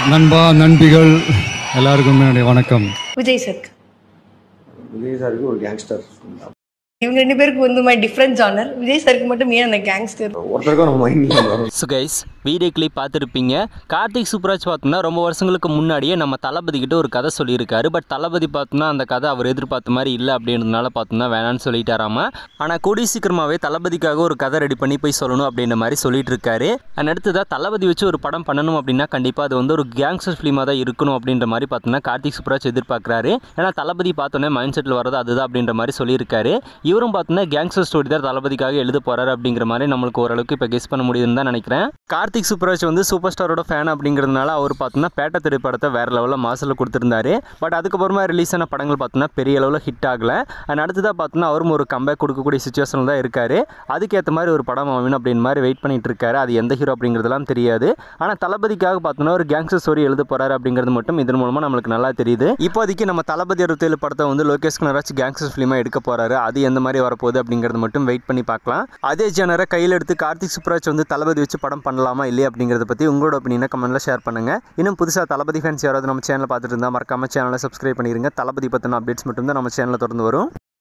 நண்பா நண்பிகள் எல்லாருக்கும் என்னுடைய வணக்கம் விஜய் சருக்கு விஜய் சாருக்கு ஒரு கேங்ஸ்டர் இவங்க ரெண்டு பேருக்கு வந்து மை டிஃப்ரெண்ட் ஜானர் விஜய் சருக்கு மட்டும் ஏன் அந்த கேங்ஸ்டர் ஒருத்தருக்கும் நம்ம மைண்ட்ல வரும் ஸோ கைஸ் வீடியோ கிளிப் பார்த்துருப்பீங்க கார்த்திக் சூப்பராஜ் பார்த்தோம்னா ரொம்ப வருஷங்களுக்கு முன்னாடியே நம்ம தளபதி கிட்ட ஒரு கதை சொல்லியிருக்காரு பட் தளபதி பார்த்தோம்னா அந்த கதை அவர் எதிர்பார்த்த மாதிரி இல்லை அப்படின்றதுனால பார்த்தோம்னா வேணான்னு சொல்லிட்டாராமா ஆனால் கூடிய சீக்கிரமாகவே தளபதிக்காக ஒரு கதை ரெடி பண்ணி போய் சொல்லணும் அப்படின்ற மாதிரி சொல்லிட்டு இருக்காரு அண்ட் அடுத்ததாக தளபதி வச்சு ஒரு படம் பண்ணணும் அப்படின்னா கண்டிப்பாக அது வந்து ஒரு கேங்ஸ்டர் ஃபிலிமாக தான் இருக்கணும் அப்படின்ற மாதிரி பார்த்தோம்னா கார்த்திக் சூப்பராஜ் எதிர்பார்க்குறாரு ஏன்னா தளபதி பார்த்தோன்னே மைண்ட் செட்டில் வரது அதுதான் அப்படின்ற மாதிரி சொல்லியிருக்காரு இவரும் பார்த்தோன்னா கேங்ஸ்டர் ஸ்டோரி தான் தளபதிக்காக எழுத போறாரு அப்படிங்கிற மாதிரி நம்மளுக்கு ஓரளவுக்கு இப்போ கெஸ் பண்ண முடியுதுன்னு தான் நினைக்கிறேன் கார்த்திக் சூப்பராஜ் வந்து சூப்பர் ஸ்டாரோட ஃபேன் அப்படிங்கிறதுனால அவர் பார்த்தோன்னா பேட்ட திரைப்படத்தை வேற லெவலில் மாசில் கொடுத்துருந்தாரு பட் அதுக்கப்புறமா ரிலீஸ் ஆன படங்கள் பார்த்தோன்னா பெரிய அளவில் ஹிட் ஆகலை அண்ட் அடுத்ததாக பார்த்தோன்னா அவரும் ஒரு கம்பேக் கொடுக்கக்கூடிய சுச்சுவேஷனில் தான் இருக்காரு அதுக்கேற்ற மாதிரி ஒரு படம் அமையணும் அப்படின்னு மாதிரி வெயிட் பண்ணிட்டு இருக்காரு அது எந்த ஹீரோ அப்படிங்கிறதுலாம் தெரியாது ஆனால் தளபதிக்காக பார்த்தோன்னா ஒரு கேங்ஸ்டர் ஸ்டோரி எழுத போறாரு அப்படிங்கிறது மட்டும் இதன் மூலமாக நம்மளுக்கு நல்லா தெரியுது இப்போதைக்கு நம்ம தளபதி அறுபத்தேழு படத்தை வந்து லோகேஷ் கனராஜ் கேங்ஸ்டர் ஃபிலிமாக எடுக்க போறாரு அது எந்த மாதிரி வரப்போகுது அப்படிங்கிறது மட்டும் வெயிட் பண்ணி பார்க்கலாம் அதே ஜனரை கையில் எடுத்து கார்த்திக் சுப்ராஜ் வந்து தளபதி வச்சு படம் பண்ணலாமா இல்லையா அப்படிங்கிறத பற்றி உங்களோட ஒப்பீனியனை கமெண்ட்டில் ஷேர் பண்ணுங்க இன்னும் புதுசாக தளபதி ஃபேன்ஸ் யாராவது நம்ம சேனலை பார்த்துட்டு இருந்தால் மறக்காம சேனலை சப்ஸ்கிரைப் பண்ணிருங்க தளபதி பற்றின அப்டேட்ஸ் மட்டும் தான் நம்ம சேனலில் தொடர்ந்து வரும்